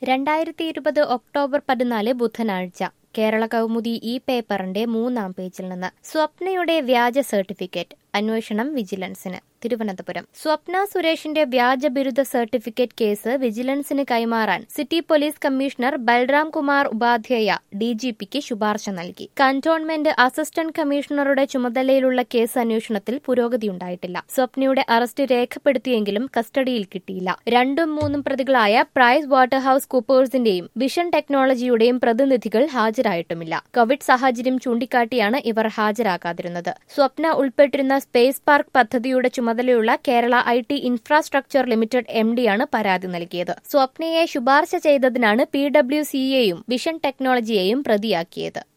രണ്ടായിരത്തി ഇരുപത് ഒക്ടോബർ പതിനാല് ബുധനാഴ്ച കേരള കൗമുദി ഈ പേപ്പറിന്റെ മൂന്നാം പേജിൽ നിന്ന് സ്വപ്നയുടെ വ്യാജ സർട്ടിഫിക്കറ്റ് അന്വേഷണം വിജിലൻസിന് തിരുവനന്തപുരം സ്വപ്ന സുരേഷിന്റെ വ്യാജ ബിരുദ സർട്ടിഫിക്കറ്റ് കേസ് വിജിലൻസിന് കൈമാറാൻ city police commissioner Balram Kumar Upadhyay ഡിജിപിക്ക് ശുപാർശ നൽകി കന്റോൺമെന്റ് അസിസ്റ്റന്റ് കമ്മീഷണറുടെ ചുമതലയിലുള്ള കേസ് അന്വേഷണത്തിൽ പുരോഗതിയുണ്ടായിട്ടില്ല സ്വപ്നയുടെ അറസ്റ്റ് രേഖപ്പെടുത്തിയെങ്കിലും കസ്റ്റഡിയിൽ കിട്ടിയില്ല രണ്ടും മൂന്നും പ്രതികളായ പ്രൈസ് വാട്ടർ ഹൌസ് കൂപ്പേഴ്സിന്റെയും വിഷൻ ടെക്നോളജിയുടെയും പ്രതിനിധികൾ ഹാജരായിട്ടുമില്ല കോവിഡ് സാഹചര്യം ചൂണ്ടിക്കാട്ടിയാണ് ഇവർ ഹാജരാകാതിരുന്നത് സ്വപ്ന ഉൾപ്പെട്ടിരുന്ന സ്പേസ് പാർക്ക് പദ്ധതിയുടെ ചുമതലയുള്ള Kerala I T infrastructure limited M ഡിയാണ് പരാതി നൽകിയത് സ്വപ്നയെ ശുപാർശ ചെയ്തതിനാണ് പി ഡബ്ല്യു സിയെയും വിഷൻ ടെക്നോളജിയെയും പ്രതിയാക്കിയത്